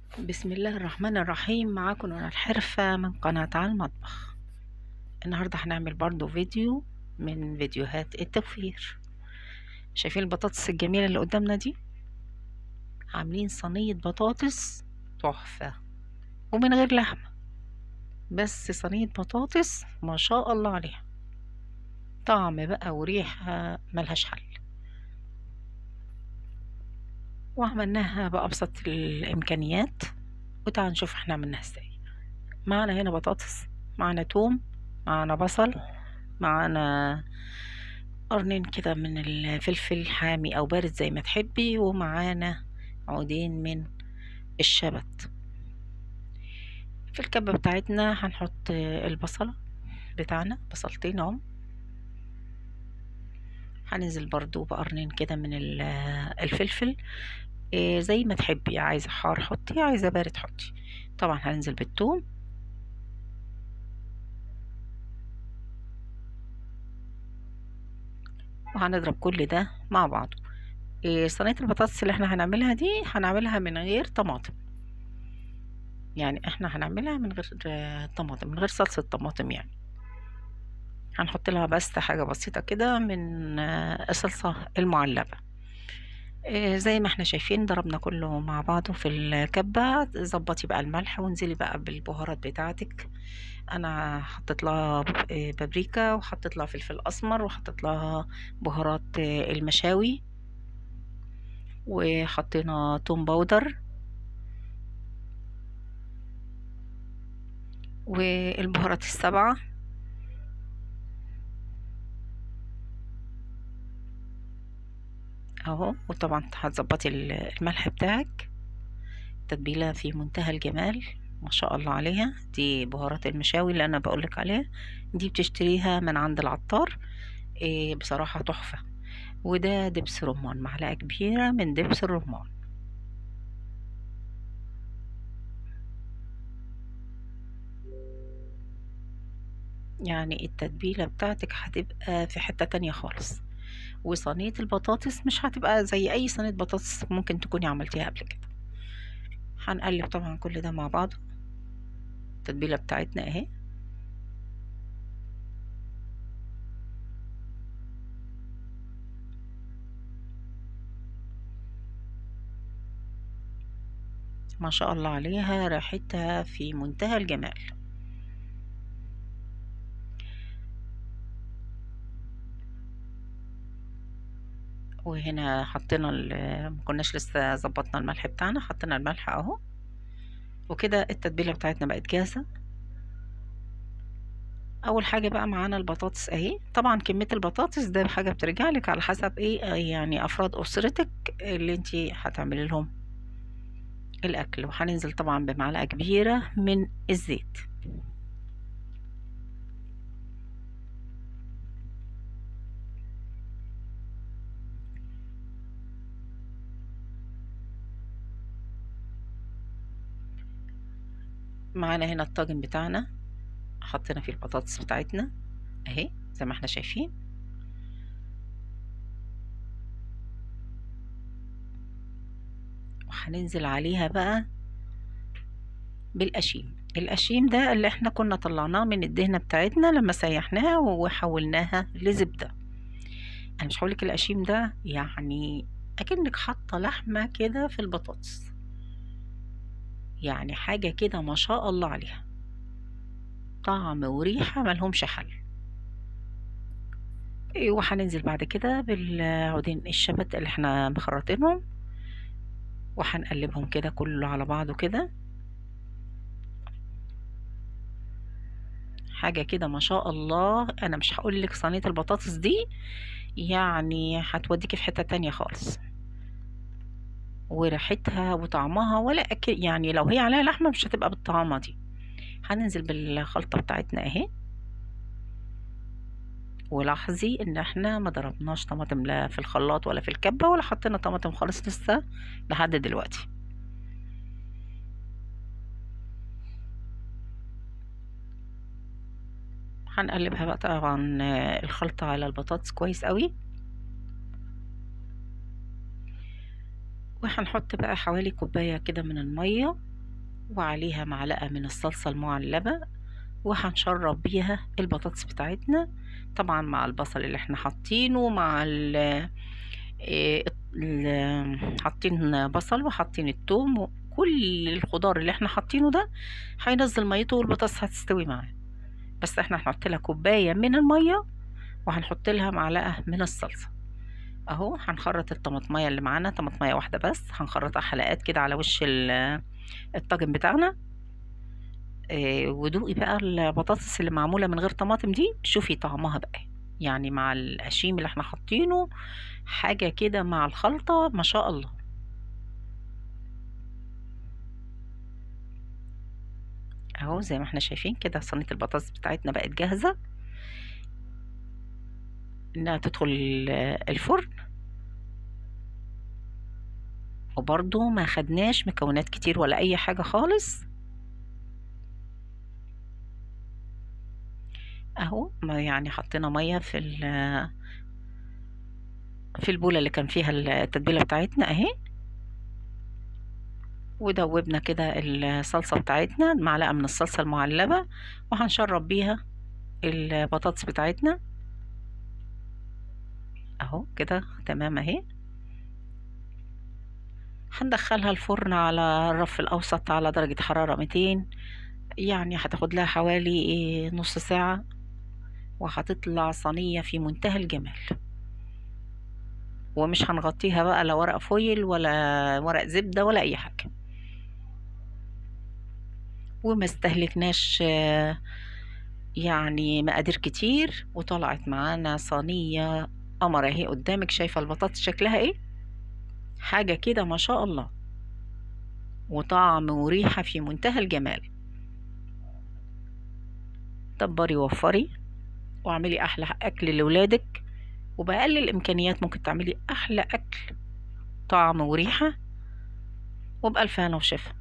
بسم الله الرحمن الرحيم معاكم نور الحرفة من قناة على المطبخ النهاردة هنعمل برضو فيديو من فيديوهات التوفير شايفين البطاطس الجميلة اللي قدامنا دي عاملين صينية بطاطس تحفة ومن غير لحمة بس صينية بطاطس ما شاء الله عليها طعم بقى وريحة ملهاش حل وعملناها بأبسط الإمكانيات وتعال نشوف احنا عملناها ازاي معنا هنا بطاطس معنا توم معنا بصل معنا قرنين كده من الفلفل حامي أو بارد زي ما تحبي ومعانا عودين من الشبت في الكبة بتاعتنا هنحط البصلة بتاعنا بصلتين اهم هننزل برضو بقرنين كده من الفلفل إيه زي ما تحبي عايزة حار حطي عايزة بارد حطي طبعا هننزل بالثوم وهنضرب كل ده مع بعضه إيه صينية البطاطس اللي احنا هنعملها دي هنعملها من غير طماطم يعني احنا هنعملها من غير طماطم من غير صلصة طماطم يعني هنحط لها بس حاجة بسيطة كده من الصلصة المعلبة زي ما احنا شايفين ضربنا كله مع بعضه في الكبة ظبطي بقى الملح وانزلي بقى بالبهارات بتاعتك انا حطيت لها بابريكا وحطيت لها فلفل اسمر وحطيت لها بهارات المشاوي وحطينا توم باودر والبهارات السبعه اهو وطبعا هتظبطي الملح بتاعك تتبيله في منتهى الجمال ما شاء الله عليها دي بهارات المشاوي اللي انا بقولك عليها دي بتشتريها من عند العطار إيه بصراحه تحفه وده دبس رمان معلقه كبيره من دبس الرمان يعني التتبيله بتاعتك هتبقى في حته تانية خالص وصينية البطاطس مش هتبقى زي أي صينية بطاطس ممكن تكوني عملتيها قبل كده هنقلب طبعا كل ده مع بعض التتبيلة بتاعتنا اهي ما شاء الله عليها ريحتها في منتهى الجمال وهنا حطينا ما كناش لسه ظبطنا الملح بتاعنا حطينا الملح اهو وكده التتبيله بتاعتنا بقت جاهزه اول حاجه بقى معانا البطاطس اهي طبعا كميه البطاطس ده حاجه بترجع لك على حسب ايه يعني افراد اسرتك اللي انتي هتعملي لهم الاكل وهننزل طبعا بمعلقه كبيره من الزيت معانا هنا الطاجن بتاعنا حطينا فيه البطاطس بتاعتنا اهي زي ما احنا شايفين وهننزل عليها بقى بالقشيم القشيم ده اللي احنا كنا طلعناه من الدهنة بتاعتنا لما سيحناها وحولناها لزبدة انا مش هقولك القشيم ده يعني اكنك حاطه لحمه كده في البطاطس يعني حاجة كده ما شاء الله عليها طعم وريحة ملهمش حل وهننزل بعد كده بالعودين الشبت اللي احنا مخرطينهم وهنقلبهم كده كله على بعضه كده حاجة كده ما شاء الله انا مش هقولك صينية البطاطس دي يعني هتوديكي في حتة تانية خالص وريحتها وطعمها ولا أكل يعني لو هي عليها لحمة مش هتبقى بالطعمة دي هننزل بالخلطة بتاعتنا اهي ولاحظي ان احنا ما ضربناش طماطم لا في الخلاط ولا في الكبة ولا حطينا طماطم خالص لسه لحد دلوقتي هنقلبها بقى طبعا الخلطة على البطاطس كويس قوي وهنحط بقى حوالي كوباية كده من المية وعليها معلقة من الصلصة المعلبة وهنشرب بيها البطاطس بتاعتنا طبعا مع البصل اللي احنا حاطينه مع ال إيه، ال- حاطين بصل وحاطين التوم وكل الخضار اللي احنا حاطينه ده هينزل ميته والبطاطس هتستوي معاه بس احنا هنحط لها كوباية من المية وهنحط لها معلقة من الصلصة اهو هنخرط الطماطمية اللي معانا طماطمية واحدة بس هنخرطها حلقات كده على وش ال- الطاجن بتاعنا إيه، ودوقي بقى البطاطس اللي معمولة من غير طماطم دي شوفي طعمها بقى يعني مع القشيم اللي احنا حاطينه حاجة كده مع الخلطة ما شاء الله اهو زي ما احنا شايفين كده صينية البطاطس بتاعتنا بقت جاهزة انها تدخل الفرن وبرضو ما خدناش مكونات كتير ولا اي حاجة خالص اهو ما يعني حطينا مية في ال- في البولة اللي كان فيها التتبيلة بتاعتنا اهي ودوبنا كده الصلصة بتاعتنا معلقة من الصلصة المعلبة وهنشرب بيها البطاطس بتاعتنا اهو كده تمام اهي هندخلها الفرن على الرف الأوسط على درجة حرارة 200 يعني هتاخد لها حوالي إيه نص ساعة وهتطلع صينية في منتهى الجمال ومش هنغطيها بقى لا ورق فويل ولا ورق زبدة ولا أي حاجة وما استهلكناش آه، يعني مقادير كتير وطلعت معانا صينية قمر اهي قدامك شايفة البطاطس شكلها ايه حاجة كده ما شاء الله وطعم وريحة في منتهى الجمال دبري وفري واعملي أحلى أكل لولادك وبأقل الإمكانيات ممكن تعملي أحلى أكل طعم وريحة وبألف هنا وشفا